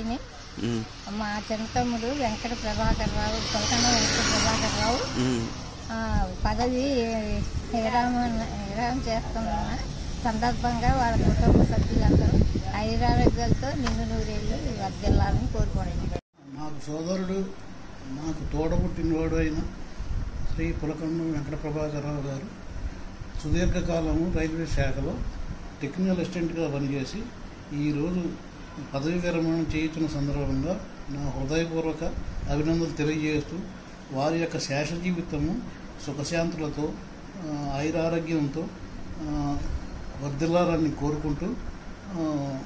సుధీర్ని ఉమ్, మా చిన్న తమ్ముడు వెంకట ప్రభాకర్ రావు కొలకండ వెంకట ప్రభాకర్ రావు ఉమ్, ఆ, పదవి విరామం విరామం చేస్తున్న సందర్భంగా వాళ్ళ కుటుంబ సభ్యులందరూ ఐరారోగ్యాలతో నిన్ను నూరేళ్ళు వర్దిల్లాలని కోరుకోండి నాకు సోదరుడు నాకు తోడబుట్టినవాడు అయిన శ్రీ పులకండు వెంకట ప్రభాకరరావు గారు సుదీర్ఘకాలము రైల్వే శాఖలో టెక్నికల్ అసిస్టెంట్గా పనిచేసి ఈరోజు పదవి విరమణ చేయించిన సందర్భంగా నా హృదయపూర్వక అభినందనలు తెలియజేస్తూ వారి యొక్క శేష జీవితము సుఖశాంతులతో ఆ, ఆయురారోగ్యంతో ఆ, వర్ధిల్లాలని కోరుకుంటూ ఆ,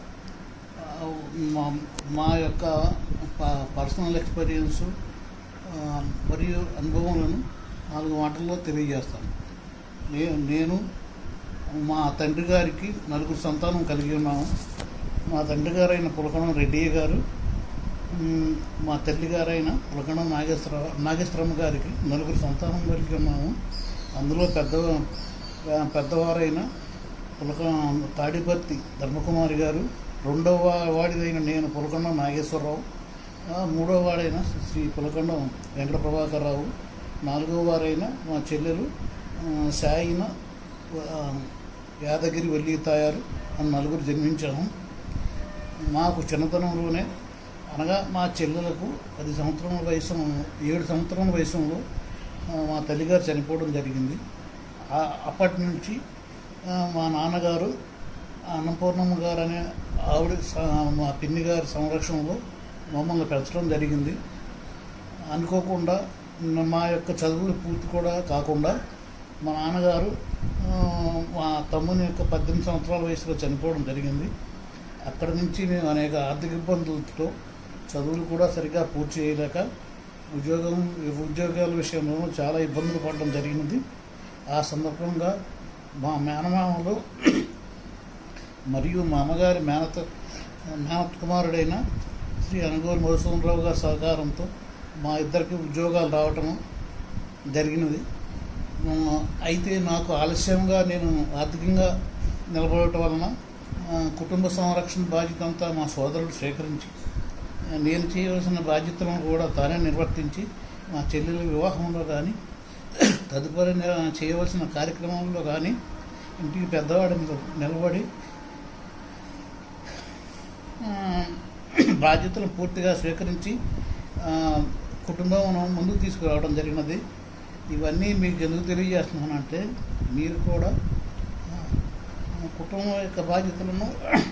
ఆ, మా మా యొక్క ప- పర్సనల్ ఎక్స్పీరియన్స్ ఆ, మరియు అనుభవాలను నాలుగు మాటల్లో తెలియజేస్తాను నేను నేను మా తండ్రి గారికి నలుగురు సంతానం కలిగి ఉన్నాము మా తండ్రి గారైన పులకణం రెడ్డి గారు మ్, మా తల్లి గారైన పులకణం నాగేశ్వర నాగేశ్వరమ్మ గారికి నలుగురు సంతానం కలిగి ఉన్నాము అందులో పెద్ద పెద్దవారైన పులక తాడిపర్తి ధర్మకుమారి గారు రెండవ వాడిదైన నేను పులకొండ నాగేశ్వరరావు ఆ, మూడవ వాడైన శ్రీ పులకొండ వెంకట ప్రభాకర్రావు నాలుగవ వారైన మా చెల్లెలు ఆ, సాయిన ఆ, యాదగిరి వల్లి తాయారు అని నలుగురు జన్మించాము మాకు చిన్నతనంలోనే అనగా మా చెల్లెలకు పది సంవత్సరముల వయసు ఏడు సంవత్సరముల వయసులో ఆ, మా తల్లిగారు చనిపోవడం జరిగింది ఆ- అప్పటి నుంచి ఆ, మా నాన్నగారు అన్నపూర్ణమ్మ గారు అనే ఆవిడ స- మా పిన్ని గారి సంరక్షణలో మమ్మల్ని పెంచడం జరిగింది అనుకోకుండా న- మా యొక్క చదువులు పూర్తి కూడా కాకుండా మా నాన్నగారు ఆ, మా తమ్ముని యొక్క పద్దెనిమిది సంవత్సరాల వయసులో చనిపోవడం జరిగింది అక్కడి నుంచి మేము అనేక ఆర్థిక ఇబ్బందులతో చదువులు కూడా సరిగ్గా పూర్తి చేయలేక ఉద్యోగం ఉద్యోగాల విషయంలో చాలా ఇబ్బందులు పడడం జరిగినది ఆ సందర్భంగా మా మేనమామలు మరియు మా అమ్మగారి మేనత మేనత్ కుమారుడైన శ్రీ అనుగోలు మధుసూదనరావు గారి సహకారంతో మా ఇద్దరికి ఉద్యోగాలు రావటము జరిగినది ఆ, అయితే నాకు ఆలస్యంగా నేను ఆర్థికంగా నిలబడటం వలన ఆ, కుటుంబ సంరక్షణ బాధ్యత అంతా మా సోదరుడు స్వీకరించి ఆ, నేను చేయవలసిన బాధ్యతలను కూడా తానే నిర్వర్తించి మా చెల్లెల వివాహంలో కానీ తదుపరి ని- చేయవలసిన కార్యక్రమంలో కానీ ఇంటికి పెద్దవాడి మీద నిలబడి ఆ, బాధ్యతలు పూర్తిగా స్వీకరించి ఆ, కుటుంబం ముందుకు తీసుకురావడం జరిగినది ఇవన్నీ మీకు ఎందుకు తెలియజేస్తున్నానంటే మీరు కూడా ఆ, కుటుంబం యొక్క బాధ్యతలను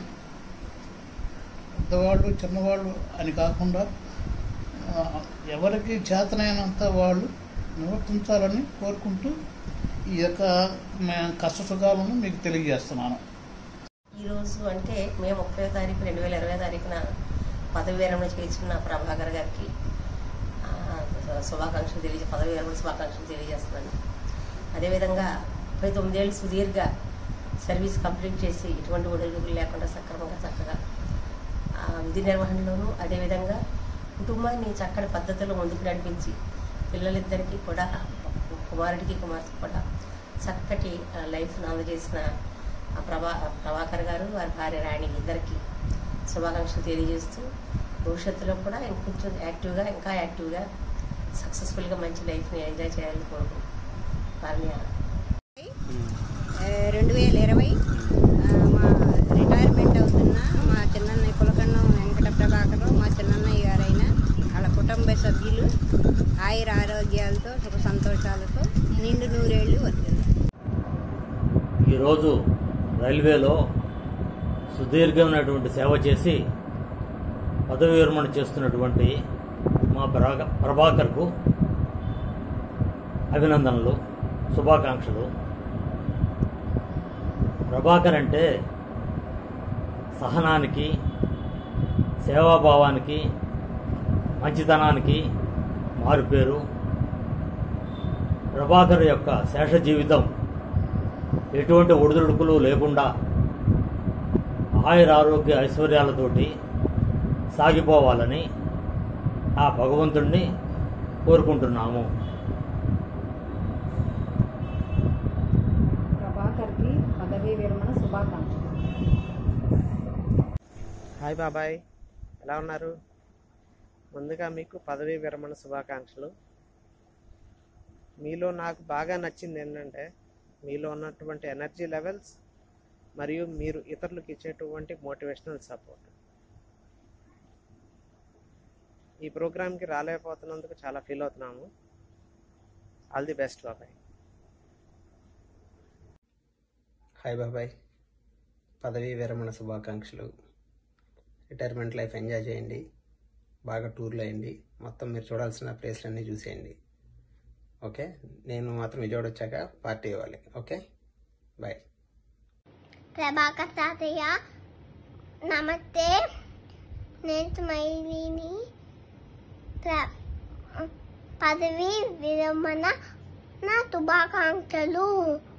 పెద్దవాళ్ళు చిన్నవాళ్ళు అని కాకుండా ఆ, ఎవరికి చేతనైనంత వాళ్ళు నివర్తించాలని కోరుకుంటూ ఈ యొక్క మే- కష్ట సుఖాలను మీకు తెలియజేస్తున్నాను ఈరోజు అంటే మే ముప్పై తారీఖు రెండు వేల ఇరవై తారీఖున పదవి విరమణ చేయించిన ప్రభాకర్ గారికి ఆ, శుభాకాంక్షలు తెలియజే పదవి విరమణ శుభాకాంక్షలు తెలియజేస్తున్నాను అదేవిధంగా ముప్పై తొమ్మిదేళ్ళు సుదీర్ఘ సర్వీస్ కంప్లీట్ చేసి ఎటువంటి ఒడిదుడుకులు లేకుండా సక్రమంగా చక్కగా ఆ, విధి నిర్వహణలోనూ అదేవిధంగా కుటుంబాన్ని చక్కటి పద్ధతిలో ముందుకు నడిపించి పిల్లలిద్దరికీ కూడా కుమారుడికి కుమార్తెకి కూడా చక్కటి ఆ, లైఫ్ను అందజేసిన ఆ ప్రభా ప్రభాకర్ గారు వారి భార్య రాణి ఇద్దరికి శుభాకాంక్షలు తెలియజేస్తూ భవిష్యత్తులో కూడా ఇంకొంచెం యాక్టివ్గా ఇంకా యాక్టివ్గా సక్సెస్ఫుల్గా మంచి లైఫ్ని ఎంజాయ్ చేయాలని కోరుకుంటున్నాను వారిని రెండు వేల ఇరవై మా రిటైర్మెంట్ అవుతున్న మా చిన్నన్నయ్య కులకన్నం వెంకట ప్రభాకర్ మా చిన్నన్నయ్య గారైన వాళ్ళ కుటుంబ సభ్యులు ఆయుర ఆరోగ్యాలతో సుఖ సంతోషాలతో నిండు నూరేళ్లు వర్తిల్లాలి ఈరోజు రైల్వేలో సుదీర్ఘమైనటువంటి సేవ చేసి పదవి విరమణ చేస్తున్నటువంటి మా ప్రభా ప్రభాకర్కు అభినందనలు శుభాకాంక్షలు ప్రభాకర్ అంటే సహనానికి సేవాభావానికి మంచితనానికి మారుపేరు ప్రభాకర్ యొక్క శేష జీవితం ఎటువంటి ఒడిదుడుకులు లేకుండా ఆయుర ఆరోగ్య ఐశ్వర్యాలతోటి సాగిపోవాలని ఆ భగవంతుణ్ణి కోరుకుంటున్నాము ప్రభాకర్కి పదవీ విరమణ శుభాకాంక్షలు హాయ్ బాబాయ్ ఎలా ఉన్నారు ముందుగా మీకు పదవీ విరమణ శుభాకాంక్షలు మీలో నాకు బాగా నచ్చింది ఏంటంటే మీలో ఉన్నటువంటి ఎనర్జీ లెవెల్స్ మరియు మీరు ఇతరులకు ఇచ్చేటువంటి మోటివేషనల్ సపోర్ట్ ఈ ప్రోగ్రామ్కి రాలేకపోతున్నందుకు చాలా ఫీల్ అవుతున్నాము ఆల్ ది బెస్ట్ బాబాయ్ హాయ్ బాబాయ్ పదవీ విరమణ శుభాకాంక్షలు రిటైర్మెంట్ లైఫ్ ఎంజాయ్ చేయండి బాగా టూర్లు అయ్యండి మొత్తం మీరు చూడాల్సిన ప్లేస్లన్నీ చూసేయండి ఓకే నేను మాత్రం విజయవాడ వచ్చాక పార్టీ ఇవ్వాలి ఓకే బాయ్ ప్రభాకర్ తాతయ్య నమస్తే నేను స్మైలీని ప్ర- పదవి విరమణ నా శుభాకాంక్షలు